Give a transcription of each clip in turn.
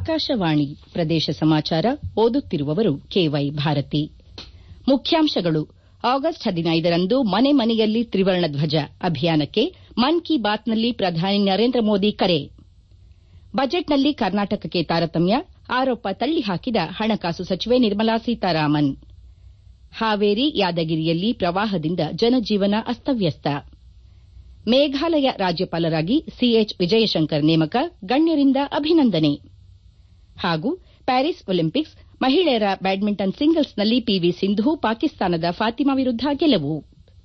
ಆಕಾಶವಾಣಿ ಪ್ರದೇಶ ಸಮಾಚಾರ ಓದುತ್ತಿರುವವರು ಕೆವೈ ಭಾರತಿ ಮುಖ್ಯಾಂಶಗಳು ಆಗಸ್ಟ್ ಹದಿನೈದರಂದು ಮನೆ ಮನೆಯಲ್ಲಿ ತ್ರಿವರ್ಣ ಧ್ವಜ ಅಭಿಯಾನಕ್ಕೆ ಮನ್ ಕಿ ಬಾತ್ನಲ್ಲಿ ಪ್ರಧಾನಿ ನರೇಂದ್ರ ಮೋದಿ ಕರೆ ಬಜೆಟ್ನಲ್ಲಿ ಕರ್ನಾಟಕಕ್ಕೆ ತಾರತಮ್ಯ ಆರೋಪ ತಳ್ಳಿಹಾಕಿದ ಹಣಕಾಸು ಸಚಿವೆ ನಿರ್ಮಲಾ ಸೀತಾರಾಮನ್ ಹಾವೇರಿ ಯಾದಗಿರಿಯಲ್ಲಿ ಪ್ರವಾಹದಿಂದ ಜನಜೀವನ ಅಸ್ತವ್ಯಸ್ತ ಮೇಘಾಲಯ ರಾಜ್ಯಪಾಲರಾಗಿ ಸಿಎಚ್ ವಿಜಯಶಂಕರ್ ನೇಮಕ ಗಣ್ಯರಿಂದ ಅಭಿನಂದನೆ ಹಾಗೂ ಪ್ಯಾರಿಸ್ ಒಲಿಂಪಿಕ್ಸ್ ಮಹಿಳೆಯರ ಬ್ಯಾಡ್ಮಿಂಟನ್ ಸಿಂಗಲ್ಸ್ನಲ್ಲಿ ಪಿವಿ ಸಿಂಧು ಪಾಕಿಸ್ತಾನದ ಫಾತಿಮಾ ವಿರುದ್ದ ಗೆಲುವು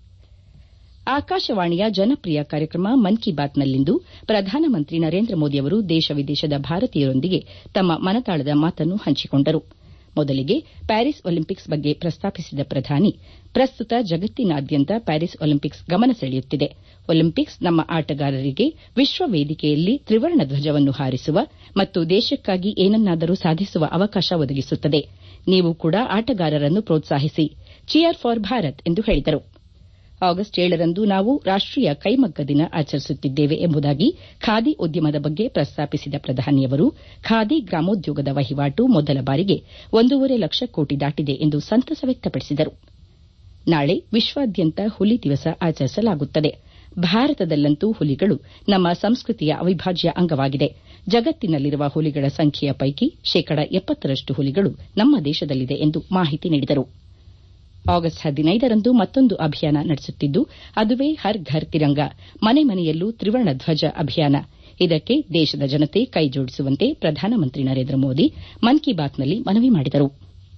ಆಕಾಶವಾಣಿಯ ಜನಪ್ರಿಯ ಕಾರ್ಯಕ್ರಮ ಮನ್ ಕಿ ಬಾತ್ನಲ್ಲಿಂದು ಪ್ರಧಾನಮಂತ್ರಿ ನರೇಂದ್ರ ಮೋದಿ ಅವರು ದೇಶ ವಿದೇಶದ ಭಾರತೀಯರೊಂದಿಗೆ ತಮ್ಮ ಮನದಾಳದ ಮಾತನ್ನು ಹಂಚಿಕೊಂಡರು ಮೊದಲಿಗೆ ಪ್ಯಾರಿಸ್ ಒಲಿಂಪಿಕ್ಸ್ ಬಗ್ಗೆ ಪ್ರಸ್ತಾಪಿಸಿದ ಪ್ರಧಾನಿ ಪ್ರಸ್ತುತ ಜಗತ್ತಿನಾದ್ಯಂತ ಪ್ಯಾರಿಸ್ ಒಲಿಂಪಿಕ್ಸ್ ಗಮನ ಸೆಳೆಯುತ್ತಿದೆ ಒಲಿಂಪಿಕ್ಸ್ ನಮ್ಮ ಆಟಗಾರರಿಗೆ ವಿಶ್ವ ವೇದಿಕೆಯಲ್ಲಿ ತ್ರಿವರ್ಣ ಧ್ವಜವನ್ನು ಹಾರಿಸುವ ಮತ್ತು ದೇಶಕ್ಕಾಗಿ ಏನನ್ನಾದರೂ ಸಾಧಿಸುವ ಅವಕಾಶ ಒದಗಿಸುತ್ತದೆ ನೀವು ಕೂಡ ಆಟಗಾರರನ್ನು ಪ್ರೋತ್ಸಾಹಿಸಿ ಚಿಯರ್ ಫಾರ್ ಭಾರತ್ ಎಂದು ಹೇಳಿದರು ಆಗಸ್ಟ್ ಏಳರಂದು ನಾವು ರಾಷ್ಟೀಯ ಕೈಮಗ್ಗ ದಿನ ಆಚರಿಸುತ್ತಿದ್ದೇವೆ ಎಂಬುದಾಗಿ ಖಾದಿ ಉದ್ಯಮದ ಬಗ್ಗೆ ಪ್ರಸ್ತಾಪಿಸಿದ ಪ್ರಧಾನಿಯವರು ಖಾದಿ ಗ್ರಾಮೋದ್ಯೋಗದ ವಹಿವಾಟು ಮೊದಲ ಬಾರಿಗೆ ಒಂದೂವರೆ ಲಕ್ಷ ಕೋಟಿ ದಾಟಿದೆ ಎಂದು ಸಂತಸ ವ್ಯಕ್ತಪಡಿಸಿದರು ನಾಳೆ ವಿಶ್ವಾದ್ಯಂತ ಹುಲಿ ದಿವಸ ಆಚರಿಸಲಾಗುತ್ತದೆ ಭಾರತದಲ್ಲಂತೂ ಹುಲಿಗಳು ನಮ್ಮ ಸಂಸ್ಕೃತಿಯ ಅವಿಭಾಜ್ಯ ಅಂಗವಾಗಿದೆ ಜಗತ್ತಿನಲ್ಲಿರುವ ಹುಲಿಗಳ ಸಂಖ್ಯೆಯ ಪೈಕಿ ಶೇಕಡ ಎಪ್ಪತ್ತರಷ್ಟು ಹುಲಿಗಳು ನಮ್ಮ ದೇಶದಲ್ಲಿದೆ ಎಂದು ಮಾಹಿತಿ ನೀಡಿದರು ಆಗಸ್ಟ್ ಹದಿನೈದರಂದು ಮತ್ತೊಂದು ಅಭಿಯಾನ ನಡೆಸುತ್ತಿದ್ದು ಅದುವೇ ಹರ್ ಘರ್ ತಿರಂಗ ಮನೆ ಮನೆಯಲ್ಲೂ ತ್ರಿವರ್ಣ ಧ್ವಜ ಅಭಿಯಾನ ಇದಕ್ಕೆ ದೇಶದ ಜನತೆ ಕೈಜೋಡಿಸುವಂತೆ ಪ್ರಧಾನಮಂತ್ರಿ ನರೇಂದ್ರ ಮೋದಿ ಮನ್ ಕಿ ಬಾತ್ನಲ್ಲಿ ಮನವಿ ಮಾಡಿದರು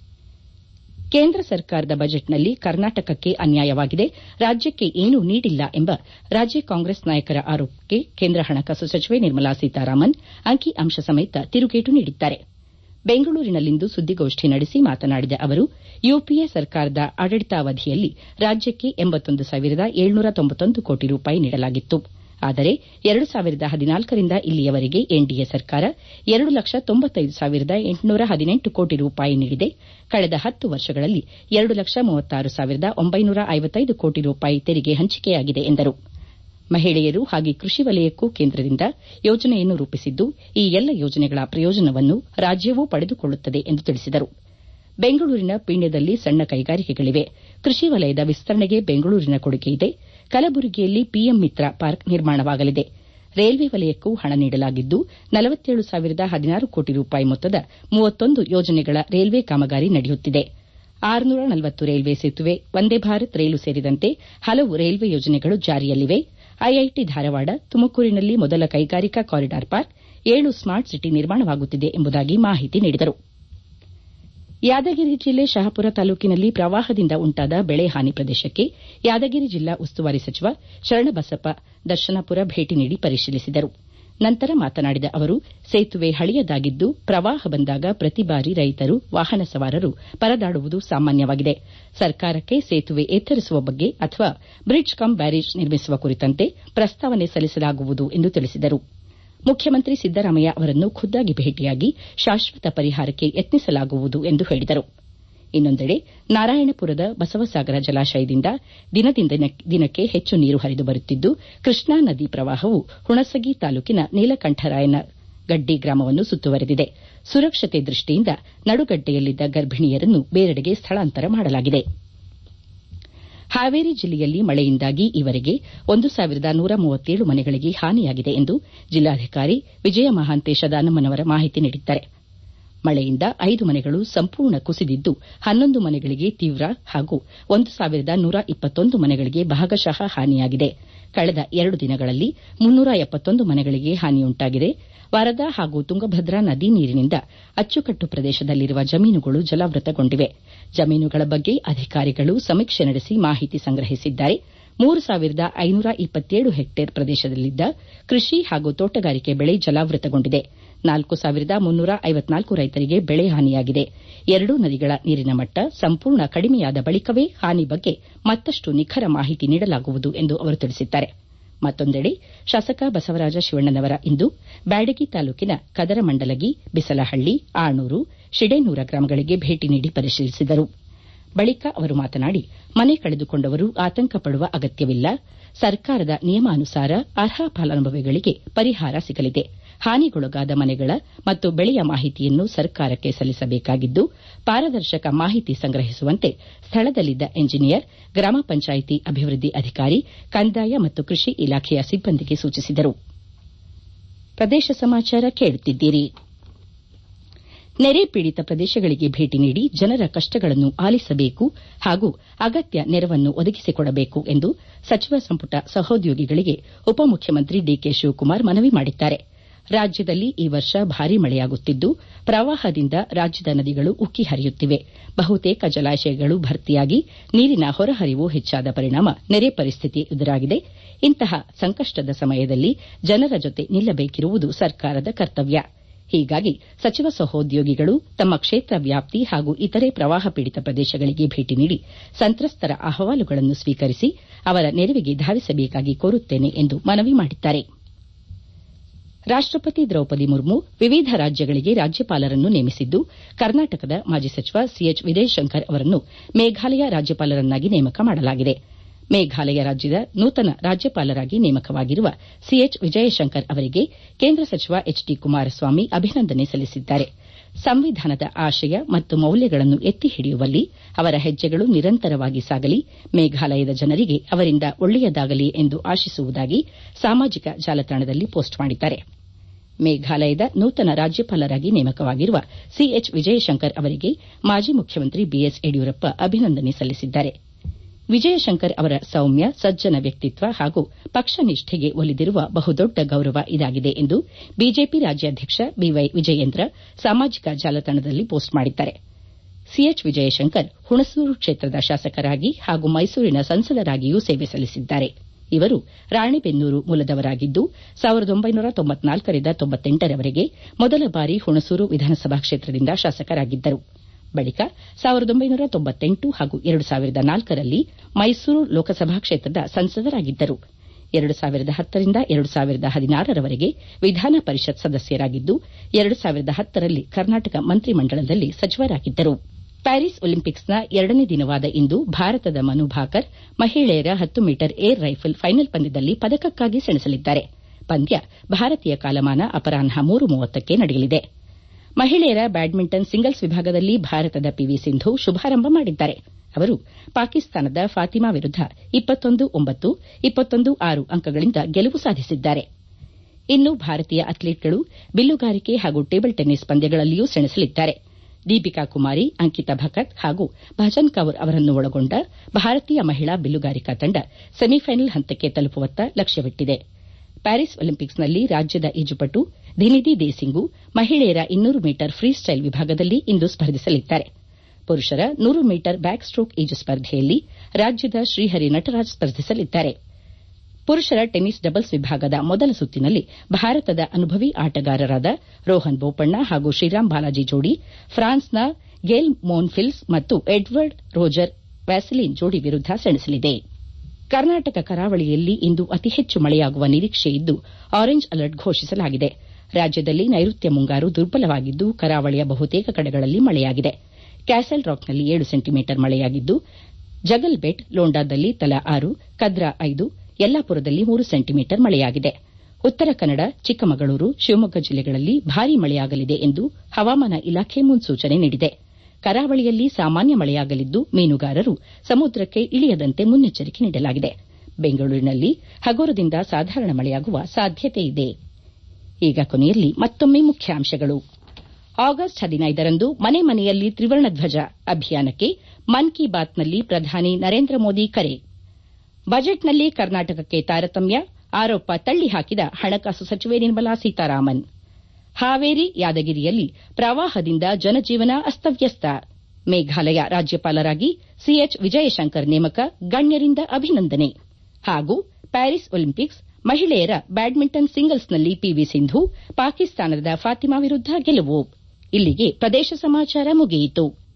ಕೇಂದ್ರ ಸರ್ಕಾರದ ಬಜೆಟ್ನಲ್ಲಿ ಕರ್ನಾಟಕಕ್ಕೆ ಅನ್ಯಾಯವಾಗಿದೆ ರಾಜ್ಯಕ್ಕೆ ಏನೂ ನೀಡಿಲ್ಲ ಎಂಬ ರಾಜ್ಯ ಕಾಂಗ್ರೆಸ್ ನಾಯಕರ ಆರೋಪಕ್ಕೆ ಕೇಂದ್ರ ಹಣಕಾಸು ಸಚಿವೆ ನಿರ್ಮಲಾ ಸೀತಾರಾಮನ್ ಅಂಕಿ ಅಂಶ ಸಮೇತ ತಿರುಗೇಟು ನೀಡಿದ್ದಾರೆ ಬೆಂಗಳೂರಿನಲ್ಲಿಂದು ಸುದ್ದಿಗೋಷ್ಠಿ ನಡೆಸಿ ಮಾತನಾಡಿದ ಅವರು ಯುಪಿಎ ಸರ್ಕಾರದ ಆಡಳಿತಾವಧಿಯಲ್ಲಿ ರಾಜ್ಯಕ್ಕೆ ಎಂಬತ್ತೊಂದು ಸಾವಿರದ ಏಳ್ನೂರ ತೊಂಬತ್ತೊಂದು ಕೋಟಿ ರೂಪಾಯಿ ನೀಡಲಾಗಿತ್ತು ಆದರೆ ಎರಡು ಸಾವಿರದ ಹದಿನಾಲ್ಕರಿಂದ ಇಲ್ಲಿಯವರೆಗೆ ಎನ್ಡಿಎ ಸರ್ಕಾರ ಎರಡು ಲಕ್ಷ ತೊಂಬತ್ತೈದು ಸಾವಿರದ ಎಂಟುನೂರ ಹದಿನೆಂಟು ಕೋಟಿ ರೂಪಾಯಿ ನೀಡಿದೆ ಕಳೆದ ಹತ್ತು ವರ್ಷಗಳಲ್ಲಿ ಎರಡು ಲಕ್ಷ ಮೂವತ್ತಾರು ಸಾವಿರದ ಒಂಬೈನೂರ ಐವತ್ತೈದು ಕೋಟಿ ರೂಪಾಯಿ ತೆರಿಗೆ ಹಂಚಿಕೆಯಾಗಿದೆ ಎಂದರು ಮಹಿಳೆಯರು ಹಾಗೂ ಕೃಷಿ ವಲಯಕ್ಕೂ ಕೇಂದ್ರದಿಂದ ಯೋಜನೆಯನ್ನು ರೂಪಿಸಿದ್ದು ಈ ಎಲ್ಲ ಯೋಜನೆಗಳ ಪ್ರಯೋಜನವನ್ನು ರಾಜ್ಯವೂ ಪಡೆದುಕೊಳ್ಳುತ್ತದೆ ಎಂದು ತಿಳಿಸಿದರು ಬೆಂಗಳೂರಿನ ಪೀಣ್ಯದಲ್ಲಿ ಸಣ್ಣ ಕೈಗಾರಿಕೆಗಳಿವೆ ಕೃಷಿ ವಲಯದ ವಿಸ್ತರಣೆಗೆ ಬೆಂಗಳೂರಿನ ಕೊಡುಗೆ ಇದೆ ಕಲಬುರಗಿಯಲ್ಲಿ ಪಿಎಂ ಮಿತ್ರ ಪಾರ್ಕ್ ನಿರ್ಮಾಣವಾಗಲಿದೆ ರೈಲ್ವೆ ವಲಯಕ್ಕೂ ಹಣ ನೀಡಲಾಗಿದ್ದು ನಲವತ್ತೇಳು ಸಾವಿರದ ಹದಿನಾರು ಕೋಟಿ ರೂಪಾಯಿ ಮೊತ್ತದ ಮೂವತ್ತೊಂದು ಯೋಜನೆಗಳ ರೈಲ್ವೆ ಕಾಮಗಾರಿ ನಡೆಯುತ್ತಿದೆ ಆರುನೂರ ನಲವತ್ತು ರೈಲ್ವೆ ಸೇತುವೆ ವಂದೇ ಭಾರತ್ ರೈಲು ಸೇರಿದಂತೆ ಹಲವು ರೈಲ್ವೆ ಯೋಜನೆಗಳು ಜಾರಿಯಲ್ಲಿವೆ ಐಐಟಿ ಧಾರವಾಡ ತುಮಕೂರಿನಲ್ಲಿ ಮೊದಲ ಕೈಗಾರಿಕಾ ಕಾರಿಡಾರ್ ಪಾರ್ಕ್ ಏಳು ಸ್ಮಾರ್ಟ್ ಸಿಟಿ ನಿರ್ಮಾಣವಾಗುತ್ತಿದೆ ಎಂಬುದಾಗಿ ಮಾಹಿತಿ ನೀಡಿದರು ಯಾದಗಿರಿ ಜಿಲ್ಲೆ ಶಹಾಪುರ ತಾಲೂಕಿನಲ್ಲಿ ಪ್ರವಾಹದಿಂದ ಉಂಟಾದ ಬೆಳೆ ಹಾನಿ ಪ್ರದೇಶಕ್ಕೆ ಯಾದಗಿರಿ ಜಿಲ್ಲಾ ಉಸ್ತುವಾರಿ ಸಚಿವ ಶರಣಬಸಪ್ಪ ದರ್ಶನಾಪುರ ಭೇಟಿ ನೀಡಿ ಪರಿಶೀಲಿಸಿದರು ನಂತರ ಮಾತನಾಡಿದ ಅವರು ಸೇತುವೆ ಹಳೆಯದಾಗಿದ್ದು ಪ್ರವಾಹ ಬಂದಾಗ ಪ್ರತಿ ಬಾರಿ ರೈತರು ವಾಹನ ಸವಾರರು ಪರದಾಡುವುದು ಸಾಮಾನ್ಯವಾಗಿದೆ ಸರ್ಕಾರಕ್ಕೆ ಸೇತುವೆ ಎತ್ತರಿಸುವ ಬಗ್ಗೆ ಅಥವಾ ಬ್ರಿಡ್ಜ್ ಕಮ್ ಬ್ಯಾರೇಜ್ ನಿರ್ಮಿಸುವ ಕುರಿತಂತೆ ಪ್ರಸ್ತಾವನೆ ಸಲ್ಲಿಸಲಾಗುವುದು ಎಂದು ತಿಳಿಸಿದರು ಮುಖ್ಯಮಂತ್ರಿ ಸಿದ್ದರಾಮಯ್ಯ ಅವರನ್ನು ಖುದ್ದಾಗಿ ಭೇಟಿಯಾಗಿ ಶಾಶ್ವತ ಪರಿಹಾರಕ್ಕೆ ಯತ್ನಿಸಲಾಗುವುದು ಎಂದು ಹೇಳಿದರು ಇನ್ನೊಂದೆಡೆ ನಾರಾಯಣಪುರದ ಬಸವಸಾಗರ ಜಲಾಶಯದಿಂದ ದಿನದಿಂದ ದಿನಕ್ಕೆ ಹೆಚ್ಚು ನೀರು ಹರಿದು ಬರುತ್ತಿದ್ದು ಕೃಷ್ಣಾ ನದಿ ಪ್ರವಾಹವು ಹುಣಸಗಿ ತಾಲೂಕಿನ ನೀಲಕಂಠರಾಯನಗಡ್ಡಿ ಗ್ರಾಮವನ್ನು ಸುತ್ತುವರೆದಿದೆ ಸುರಕ್ಷತೆ ದೃಷ್ಟಿಯಿಂದ ನಡುಗಡ್ಡೆಯಲ್ಲಿದ್ದ ಗರ್ಭಿಣಿಯರನ್ನು ಬೇರೆಡೆಗೆ ಸ್ಥಳಾಂತರ ಮಾಡಲಾಗಿದೆ ಹಾವೇರಿ ಜಿಲ್ಲೆಯಲ್ಲಿ ಮಳೆಯಿಂದಾಗಿ ಈವರೆಗೆ ಒಂದು ಸಾವಿರದ ನೂರ ಮೂವತ್ತೇಳು ಮನೆಗಳಿಗೆ ಹಾನಿಯಾಗಿದೆ ಎಂದು ಜಿಲ್ಲಾಧಿಕಾರಿ ವಿಜಯ ಮಹಾಂತೇಶ ದಾನಮ್ಮನವರ ಮಾಹಿತಿ ನೀಡಿದ್ದಾರೆ ಮಳೆಯಿಂದ ಐದು ಮನೆಗಳು ಸಂಪೂರ್ಣ ಕುಸಿದಿದ್ದು ಹನ್ನೊಂದು ಮನೆಗಳಿಗೆ ತೀವ್ರ ಹಾಗೂ ಒಂದು ಸಾವಿರದ ನೂರ ಇಪ್ಪತ್ತೊಂದು ಮನೆಗಳಿಗೆ ಭಾಗಶಃ ಹಾನಿಯಾಗಿದೆ ಕಳೆದ ಎರಡು ದಿನಗಳಲ್ಲಿ ಮುನ್ನೂರ ಎಪ್ಪತ್ತೊಂದು ಮನೆಗಳಿಗೆ ಹಾನಿಯುಂಟಾಗಿದೆ ವರದಾ ಹಾಗೂ ತುಂಗಭದ್ರಾ ನದಿ ನೀರಿನಿಂದ ಅಚ್ಚುಕಟ್ಟು ಪ್ರದೇಶದಲ್ಲಿರುವ ಜಮೀನುಗಳು ಜಲಾವೃತಗೊಂಡಿವೆ ಜಮೀನುಗಳ ಬಗ್ಗೆ ಅಧಿಕಾರಿಗಳು ಸಮೀಕ್ಷೆ ನಡೆಸಿ ಮಾಹಿತಿ ಸಂಗ್ರಹಿಸಿದ್ದಾರೆ ಮೂರು ಸಾವಿರದ ಐನೂರ ಇಪ್ಪತ್ತೇಳು ಹೆಕ್ಟೇರ್ ಪ್ರದೇಶದಲ್ಲಿದ್ದ ಕೃಷಿ ಹಾಗೂ ತೋಟಗಾರಿಕೆ ಬೆಳೆ ಜಲಾವೃತಗೊಂಡಿದೆ ನಾಲ್ಕು ಸಾವಿರದ ಮುನ್ನೂರ ಐವತ್ನಾಲ್ಕು ರೈತರಿಗೆ ಬೆಳೆ ಹಾನಿಯಾಗಿದೆ ಎರಡೂ ನದಿಗಳ ನೀರಿನ ಮಟ್ಟ ಸಂಪೂರ್ಣ ಕಡಿಮೆಯಾದ ಬಳಿಕವೇ ಹಾನಿ ಬಗ್ಗೆ ಮತ್ತಷ್ಟು ನಿಖರ ಮಾಹಿತಿ ನೀಡಲಾಗುವುದು ಎಂದು ಅವರು ತಿಳಿಸಿದ್ದಾರೆ ಮತ್ತೊಂದೆಡೆ ಶಾಸಕ ಬಸವರಾಜ ಶಿವಣ್ಣನವರ ಇಂದು ಬ್ಯಾಡಗಿ ತಾಲೂಕಿನ ಕದರಮಂಡಲಗಿ ಬಿಸಲಹಳ್ಳಿ ಆಣೂರು ಶಿಡೇನೂರ ಗ್ರಾಮಗಳಿಗೆ ಭೇಟಿ ನೀಡಿ ಪರಿಶೀಲಿಸಿದರು ಬಳಿಕ ಅವರು ಮಾತನಾಡಿ ಮನೆ ಕಳೆದುಕೊಂಡವರು ಆತಂಕ ಪಡುವ ಅಗತ್ಯವಿಲ್ಲ ಸರ್ಕಾರದ ನಿಯಮಾನುಸಾರ ಅರ್ಹ ಫಲಾನುಭವಿಗಳಿಗೆ ಪರಿಹಾರ ಸಿಗಲಿದೆ ಹಾನಿಗೊಳಗಾದ ಮನೆಗಳ ಮತ್ತು ಬೆಳೆಯ ಮಾಹಿತಿಯನ್ನು ಸರ್ಕಾರಕ್ಕೆ ಸಲ್ಲಿಸಬೇಕಾಗಿದ್ದು ಪಾರದರ್ಶಕ ಮಾಹಿತಿ ಸಂಗ್ರಹಿಸುವಂತೆ ಸ್ಥಳದಲ್ಲಿದ್ದ ಎಂಜಿನಿಯರ್ ಗ್ರಾಮ ಪಂಚಾಯಿತಿ ಅಭಿವೃದ್ಧಿ ಅಧಿಕಾರಿ ಕಂದಾಯ ಮತ್ತು ಕೃಷಿ ಇಲಾಖೆಯ ಸಿಬ್ಬಂದಿಗೆ ಸೂಚಿಸಿದರು ಪ್ರದೇಶ ಸಮಾಚಾರ ಕೇಳುತ್ತಿದ್ದೀರಿ ನೆರೆ ಪೀಡಿತ ಪ್ರದೇಶಗಳಿಗೆ ಭೇಟಿ ನೀಡಿ ಜನರ ಕಷ್ಟಗಳನ್ನು ಆಲಿಸಬೇಕು ಹಾಗೂ ಅಗತ್ಯ ನೆರವನ್ನು ಒದಗಿಸಿಕೊಡಬೇಕು ಎಂದು ಸಚಿವ ಸಂಪುಟ ಸಹೋದ್ಯೋಗಿಗಳಿಗೆ ಉಪಮುಖ್ಯಮಂತ್ರಿ ಡಿಕೆ ಶಿವಕುಮಾರ್ ಮನವಿ ಮಾಡಿದ್ದಾರೆ ರಾಜ್ಯದಲ್ಲಿ ಈ ವರ್ಷ ಭಾರೀ ಮಳೆಯಾಗುತ್ತಿದ್ದು ಪ್ರವಾಹದಿಂದ ರಾಜ್ಯದ ನದಿಗಳು ಉಕ್ಕಿ ಹರಿಯುತ್ತಿವೆ ಬಹುತೇಕ ಜಲಾಶಯಗಳು ಭರ್ತಿಯಾಗಿ ನೀರಿನ ಹೊರಹರಿವು ಹೆಚ್ಚಾದ ಪರಿಣಾಮ ನೆರೆ ಪರಿಸ್ಥಿತಿ ಎದುರಾಗಿದೆ ಇಂತಹ ಸಂಕಷ್ಟದ ಸಮಯದಲ್ಲಿ ಜನರ ಜೊತೆ ನಿಲ್ಲಬೇಕಿರುವುದು ಸರ್ಕಾರದ ಕರ್ತವ್ಯ ಹೀಗಾಗಿ ಸಚಿವ ಸಹೋದ್ಯೋಗಿಗಳು ತಮ್ಮ ಕ್ಷೇತ್ರ ವ್ಯಾಪ್ತಿ ಹಾಗೂ ಇತರೆ ಪ್ರವಾಹ ಪೀಡಿತ ಪ್ರದೇಶಗಳಿಗೆ ಭೇಟಿ ನೀಡಿ ಸಂತ್ರಸ್ತರ ಅಹವಾಲುಗಳನ್ನು ಸ್ವೀಕರಿಸಿ ಅವರ ನೆರವಿಗೆ ಧಾವಿಸಬೇಕಾಗಿ ಕೋರುತ್ತೇನೆ ಎಂದು ಮನವಿ ಮಾಡಿದ್ದಾರೆ ರಾಷ್ಟಪತಿ ದ್ರೌಪದಿ ಮುರ್ಮು ವಿವಿಧ ರಾಜ್ಯಗಳಿಗೆ ರಾಜ್ಯಪಾಲರನ್ನು ನೇಮಿಸಿದ್ದು ಕರ್ನಾಟಕದ ಮಾಜಿ ಸಚಿವ ಸಿಎಚ್ ವಿಜಯಶಂಕರ್ ಅವರನ್ನು ಮೇಘಾಲಯ ರಾಜ್ಯಪಾಲರನ್ನಾಗಿ ನೇಮಕ ಮಾಡಲಾಗಿದೆ ಮೇಘಾಲಯ ರಾಜ್ಯದ ನೂತನ ರಾಜ್ಯಪಾಲರಾಗಿ ನೇಮಕವಾಗಿರುವ ಸಿಎಚ್ ವಿಜಯಶಂಕರ್ ಅವರಿಗೆ ಕೇಂದ್ರ ಸಚಿವ ಎಚ್ ಡಿ ಕುಮಾರಸ್ವಾಮಿ ಅಭಿನಂದನೆ ಸಲ್ಲಿಸಿದ್ದಾರೆ ಸಂವಿಧಾನದ ಆಶಯ ಮತ್ತು ಮೌಲ್ಯಗಳನ್ನು ಎತ್ತಿ ಹಿಡಿಯುವಲ್ಲಿ ಅವರ ಹೆಜ್ಜೆಗಳು ನಿರಂತರವಾಗಿ ಸಾಗಲಿ ಮೇಘಾಲಯದ ಜನರಿಗೆ ಅವರಿಂದ ಒಳ್ಳೆಯದಾಗಲಿ ಎಂದು ಆಶಿಸುವುದಾಗಿ ಸಾಮಾಜಿಕ ಜಾಲತಾಣದಲ್ಲಿ ಪೋಸ್ಟ್ ಮಾಡಿದ್ದಾರೆ ಮೇಘಾಲಯದ ನೂತನ ರಾಜ್ಯಪಾಲರಾಗಿ ನೇಮಕವಾಗಿರುವ ಸಿಎಚ್ ವಿಜಯಶಂಕರ್ ಅವರಿಗೆ ಮಾಜಿ ಮುಖ್ಯಮಂತ್ರಿ ಬಿಎಸ್ ಯಡಿಯೂರಪ್ಪ ಅಭಿನಂದನೆ ಸಲ್ಲಿಸಿದ್ದಾರೆ ವಿಜಯಶಂಕರ್ ಅವರ ಸೌಮ್ಯ ಸಜ್ಜನ ವ್ಯಕ್ತಿತ್ವ ಹಾಗೂ ಪಕ್ಷ ನಿಷ್ಠೆಗೆ ಒಲಿದಿರುವ ಬಹುದೊಡ್ಡ ಗೌರವ ಇದಾಗಿದೆ ಎಂದು ಬಿಜೆಪಿ ರಾಜ್ಯಾಧ್ಯಕ್ಷ ಬಿವೈ ವಿಜಯೇಂದ್ರ ಸಾಮಾಜಿಕ ಜಾಲತಾಣದಲ್ಲಿ ಪೋಸ್ಟ್ ಮಾಡಿದ್ದಾರೆ ಸಿಎಚ್ ವಿಜಯಶಂಕರ್ ಹುಣಸೂರು ಕ್ಷೇತ್ರದ ಶಾಸಕರಾಗಿ ಹಾಗೂ ಮೈಸೂರಿನ ಸಂಸದರಾಗಿಯೂ ಸೇವೆ ಸಲ್ಲಿಸಿದ್ದಾರೆ ಇವರು ರಾಣೆಬೆನ್ನೂರು ಮೂಲದವರಾಗಿದ್ದು ರಿಂದ ರವರೆಗೆ ಮೊದಲ ಬಾರಿ ಹುಣಸೂರು ವಿಧಾನಸಭಾ ಕ್ಷೇತ್ರದಿಂದ ಶಾಸಕರಾಗಿದ್ದರು ಬಳಿಕ ಹಾಗೂ ರಲ್ಲಿ ಮೈಸೂರು ಲೋಕಸಭಾ ಕ್ಷೇತ್ರದ ಸಂಸದರಾಗಿದ್ದರು ರಿಂದ ರವರೆಗೆ ವಿಧಾನ ಪರಿಷತ್ ಸದಸ್ಯರಾಗಿದ್ದು ರಲ್ಲಿ ಕರ್ನಾಟಕ ಮಂತ್ರಿಮಂಡಲದಲ್ಲಿ ಸಚಿವರಾಗಿದ್ದರು ಪ್ಯಾರಿಸ್ ಒಲಿಂಪಿಕ್ಸ್ನ ಎರಡನೇ ದಿನವಾದ ಇಂದು ಭಾರತದ ಮನು ಭಾಕರ್ ಮಹಿಳೆಯರ ಹತ್ತು ಮೀಟರ್ ಏರ್ ರೈಫಲ್ ಫೈನಲ್ ಪಂದ್ಯದಲ್ಲಿ ಪದಕಕ್ಕಾಗಿ ಸೆಣಸಲಿದ್ದಾರೆ ಪಂದ್ಯ ಭಾರತೀಯ ಕಾಲಮಾನ ಅಪರಾಹ್ನ ಮೂರು ಮೂವತ್ತಕ್ಕೆ ನಡೆಯಲಿದೆ ಮಹಿಳೆಯರ ಬ್ಯಾಡ್ಮಿಂಟನ್ ಸಿಂಗಲ್ಸ್ ವಿಭಾಗದಲ್ಲಿ ಭಾರತದ ಪಿವಿ ಸಿಂಧು ಶುಭಾರಂಭ ಮಾಡಿದ್ದಾರೆ ಅವರು ಪಾಕಿಸ್ತಾನದ ಫಾತಿಮಾ ವಿರುದ್ಧ ಅಂಕಗಳಿಂದ ಗೆಲುವು ಸಾಧಿಸಿದ್ದಾರೆ ಇನ್ನು ಭಾರತೀಯ ಅಥ್ಲೀಟ್ಗಳು ಬಿಲ್ಲುಗಾರಿಕೆ ಹಾಗೂ ಟೇಬಲ್ ಟೆನ್ನಿಸ್ ಪಂದ್ಯಗಳಲ್ಲಿಯೂ ಸೆಣಸಲಿದ್ದಾರೆ ದೀಪಿಕಾ ಕುಮಾರಿ ಅಂಕಿತಾ ಭಕತ್ ಹಾಗೂ ಭಜನ್ ಕೌರ್ ಅವರನ್ನು ಒಳಗೊಂಡ ಭಾರತೀಯ ಮಹಿಳಾ ಬಿಲ್ಲುಗಾರಿಕಾ ತಂಡ ಸೆಮಿಫೈನಲ್ ಹಂತಕ್ಕೆ ತಲುಪುವತ್ತ ಲಕ್ಷ್ಯವಿಟ್ಟಿದೆ ಪ್ಯಾರಿಸ್ ಒಲಿಂಪಿಕ್ಸ್ನಲ್ಲಿ ರಾಜ್ಯದ ಈಜುಪಟು ಧಿನಿದಿ ದೇಸಿಂಗು ಮಹಿಳೆಯರ ಇನ್ನೂರು ಮೀಟರ್ ಫ್ರೀ ಸ್ಟೈಲ್ ವಿಭಾಗದಲ್ಲಿ ಇಂದು ಸ್ಪರ್ಧಿಸಲಿದ್ದಾರೆ ಪುರುಷರ ನೂರು ಮೀಟರ್ ಬ್ಯಾಕ್ ಸ್ಟೋಕ್ ಈಜು ಸ್ಪರ್ಧೆಯಲ್ಲಿ ರಾಜ್ಯದ ಶ್ರೀಹರಿ ನಟರಾಜ್ ಸ್ಪರ್ಧಿಸಲಿದ್ದಾರೆ ಪುರುಷರ ಟೆನ್ನಿಸ್ ಡಬಲ್ಸ್ ವಿಭಾಗದ ಮೊದಲ ಸುತ್ತಿನಲ್ಲಿ ಭಾರತದ ಅನುಭವಿ ಆಟಗಾರರಾದ ರೋಹನ್ ಬೋಪಣ್ಣ ಹಾಗೂ ಶ್ರೀರಾಮ್ ಬಾಲಾಜಿ ಜೋಡಿ ಫ್ರಾನ್ಸ್ನ ಗೇಲ್ ಮೋನ್ಫಿಲ್ಸ್ ಮತ್ತು ಎಡ್ವರ್ಡ್ ರೋಜರ್ ವ್ಯಾಸಲಿನ್ ಜೋಡಿ ವಿರುದ್ಧ ಸೆಣಸಲಿದೆ ಕರ್ನಾಟಕ ಕರಾವಳಿಯಲ್ಲಿ ಇಂದು ಅತಿ ಹೆಚ್ಚು ಮಳೆಯಾಗುವ ನಿರೀಕ್ಷೆ ಇದ್ದು ಆರೆಂಜ್ ಅಲರ್ಟ್ ಘೋಷಿಸಲಾಗಿದೆ ರಾಜ್ಯದಲ್ಲಿ ನೈಋತ್ಯ ಮುಂಗಾರು ದುರ್ಬಲವಾಗಿದ್ದು ಕರಾವಳಿಯ ಬಹುತೇಕ ಕಡೆಗಳಲ್ಲಿ ಮಳೆಯಾಗಿದೆ ಕ್ಯಾಸಲ್ ರಾಕ್ನಲ್ಲಿ ಏಳು ಸೆಂಟಿಮೀಟರ್ ಮಳೆಯಾಗಿದ್ದು ಜಗಲ್ಬೆಟ್ ಲೋಂಡಾದಲ್ಲಿ ತಲಾ ಆರು ಕದ್ರಾ ಐದು ಯಲ್ಲಾಪುರದಲ್ಲಿ ಮೂರು ಸೆಂಟಿಮೀಟರ್ ಮಳೆಯಾಗಿದೆ ಉತ್ತರ ಕನ್ನಡ ಚಿಕ್ಕಮಗಳೂರು ಶಿವಮೊಗ್ಗ ಜಿಲ್ಲೆಗಳಲ್ಲಿ ಭಾರೀ ಮಳೆಯಾಗಲಿದೆ ಎಂದು ಹವಾಮಾನ ಇಲಾಖೆ ಮುನ್ಸೂಚನೆ ನೀಡಿದೆ ಕರಾವಳಿಯಲ್ಲಿ ಸಾಮಾನ್ಯ ಮಳೆಯಾಗಲಿದ್ದು ಮೀನುಗಾರರು ಸಮುದ್ರಕ್ಕೆ ಇಳಿಯದಂತೆ ಮುನ್ನೆಚ್ಚರಿಕೆ ನೀಡಲಾಗಿದೆ ಬೆಂಗಳೂರಿನಲ್ಲಿ ಹಗುರದಿಂದ ಸಾಧಾರಣ ಮಳೆಯಾಗುವ ಸಾಧ್ಯತೆಯಿದೆ ಈಗ ಕೊನೆಯಲ್ಲಿ ಮತ್ತೊಮ್ಮೆ ಮುಖ್ಯಾಂಶಗಳು ಆಗಸ್ಟ್ ಹದಿನೈದರಂದು ಮನೆ ಮನೆಯಲ್ಲಿ ತ್ರಿವರ್ಣ ಧ್ವಜ ಅಭಿಯಾನಕ್ಕೆ ಮನ್ ಕಿ ಬಾತ್ನಲ್ಲಿ ಪ್ರಧಾನಿ ನರೇಂದ್ರ ಮೋದಿ ಕರೆ ಬಜೆಟ್ನಲ್ಲಿ ಕರ್ನಾಟಕಕ್ಕೆ ತಾರತಮ್ಯ ಆರೋಪ ತಳ್ಳಿ ಹಾಕಿದ ಹಣಕಾಸು ಸಚಿವೆ ನಿರ್ಮಲಾ ಸೀತಾರಾಮನ್ ಹಾವೇರಿ ಯಾದಗಿರಿಯಲ್ಲಿ ಪ್ರವಾಹದಿಂದ ಜನಜೀವನ ಅಸ್ತವ್ಯಸ್ತ ಮೇಘಾಲಯ ರಾಜ್ಯಪಾಲರಾಗಿ ಸಿಎಚ್ ವಿಜಯಶಂಕರ್ ನೇಮಕ ಗಣ್ಯರಿಂದ ಅಭಿನಂದನೆ ಹಾಗೂ ಪ್ಯಾರಿಸ್ ಒಲಿಂಪಿಕ್ಸ್ ಮಹಿಳೆಯರ ಬ್ಯಾಡ್ಮಿಂಟನ್ ಸಿಂಗಲ್ಸ್ನಲ್ಲಿ ಪಿವಿ ಸಿಂಧು ಪಾಕಿಸ್ತಾನದ ಫಾತಿಮಾ ವಿರುದ್ಧ ಗೆಲುವು ಇಲ್ಲಿಗೆ ಪ್ರದೇಶ ಸಮಾಚಾರ ಮುಗಿಯಿತು